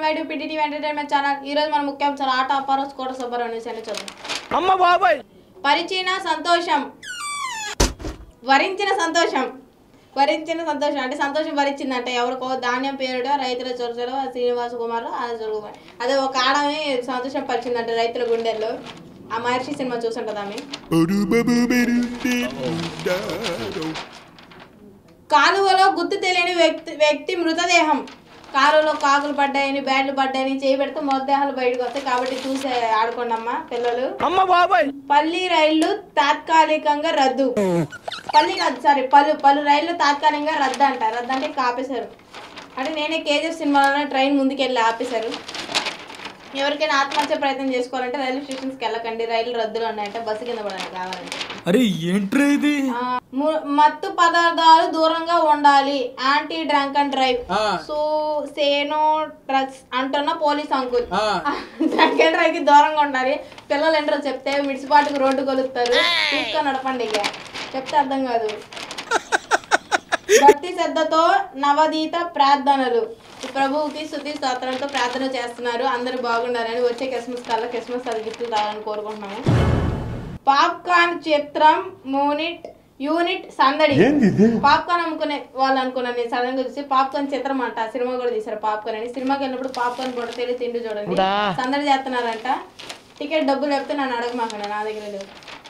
by to PTT entertainment channel ఈ రోజు మన ముఖ్యాంశాలు ఆట అపారం కోట సుబ్బారావు న్యూస్ అని చూద్దాం అమ్మ బాబాయ్ పరిచిన సంతోషం వరించిన సంతోషం వరించిన సంతోషం అంటే సంతోషం వరించిందంటే ఎవరికో ధాన్యం పేరుడు రైతుల చొరచలో శ్రీనివాస కుమార్ కుమార్ అదే ఒక ఆడమే సంతోషం పరిచిందంట రైతుల గుండెల్లో ఆ మహర్షి సినిమా చూసుంటది ఆమె కాలువలో గుర్తు తెలియని వ్యక్తి వ్యక్తి మృతదేహం కాలువలో కాకులు పడ్డాయని బ్యాడ్లు పడ్డాయని చేయి పెడితే మృతదేహాలు బయటకు వస్తాయి కాబట్టి చూసి ఆడుకోండి అమ్మా పిల్లలు అమ్మ బాబాయ్ పల్లి రైళ్లు తాత్కాలికంగా రద్దు పల్లి కాదు సారీ పలు పలు రైళ్లు తాత్కాలికంగా రద్దు అంట రద్దు అంటే ఇంకా ఆపేశారు అంటే నేనే కేజీఎఫ్ సినిమాలోనే ట్రైన్ ముందుకెళ్ళి ఆపేశారు ఎవరికైనా ఆత్మహత్య ప్రయత్నం చేసుకోవాలంటే రైల్వే స్టేషన్స్కి వెళ్ళకండి రైలు రద్దులు ఉన్నాయంటే బస్సు కింద పడాలి కావాలంటే అరే ఏంట్రా ఇది ఆ, ము- మత్తు పదార్థాలు దూరంగా ఉండాలి anti drunk and drive so say no drugs అంటున్న police uncle drunk and drive కి దూరంగా ఉండాలి పిల్లలు ఏంటో చెప్తే మిడిసిపాటుకు రోడ్డు కొలుస్తారు చూసుకొని నడపండి ఇక చెప్తే అర్థం కాదు భక్తి శ్రద్ధతో నవదీత ప్రార్థనలు ఈ ప్రభువుకి శుద్ధి స్తోత్రంతో ప్రార్థన చేస్తున్నారు అందరూ బాగుండాలని వచ్చే క్రిస్మస్ కల్లా క్రిస్మస్ అది గిఫ్ట్లు కావాలని కోరుకుంటున్నాము పాప్కార్న్ చిత్రం మూనిట్ యూనిట్ సందడి పాప్కార్న్ అమ్ముకునే వాళ్ళు అనుకున్నాను నేను సడన్ గా చూసి పాప్కార్న్ చిత్రం అంట సినిమా కూడా తీసారు పాప్కార్న్ అని సినిమాకి వెళ్ళినప్పుడు పాప్కార్న్ కూడా తెలియ తిండి చూడండి సందడి చేస్తున్నారంట టికెట్ డబ్బులు చెప్తే నన్ను అడగమాకండి నా దగ్గర లేవు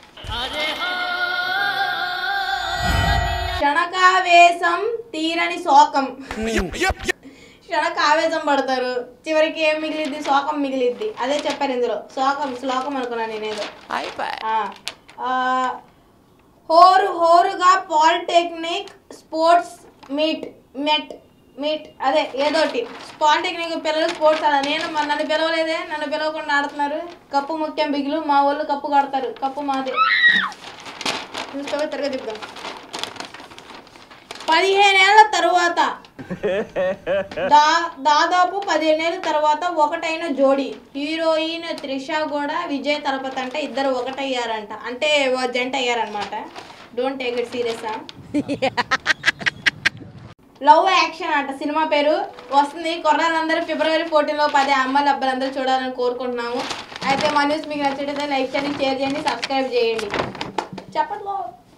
క్షణకావేశం తీరని శోకం క్షణక ఆవేశం పడతారు చివరికి ఏం మిగిలిద్ది శోకం మిగిలిద్ది అదే చెప్పారు ఇందులో శోకం శ్లోకం అనుకున్నాను నేనేదో ఆ, ఆ, హోరు హోరుగా polytechnic sports meet met meet అదే ఏదోటి పాలిటెక్నిక్ పిల్లలు స్పోర్ట్స్ అలా నేను మరి నన్ను పిలవలేదే నన్ను పిలవకుండా ఆడుతున్నారు కప్పు ముఖ్యం బిగులు మా వాళ్ళు కప్పు కడతారు కప్పు మాదే చూసుకోవే తిరగ తిప్పుదాం పదిహేనేళ్ల తరువాత దా దాదాపు పదిహేనేళ్ళ తర్వాత ఒకటైన జోడి హీరోయిన్ త్రిష కూడా విజయ్ తలపతి అంటే ఇద్దరు ఒకటయ్యారంట అంటే ఓ జంట అయ్యారనమాట don't take it serious love action అంట సినిమా పేరు వస్తుంది కొర్రాలందరూ ఫిబ్రవరి ఫోర్టీన్లో పది అమ్మాయిలు అబ్బాయిలందరూ చూడాలని కోరుకుంటున్నాము అయితే మా న్యూస్ మీకు నచ్చితే లైక్ చేయండి షేర్ చేయండి సబ్స్క్రైబ్ చేయండి చెప్పట్లో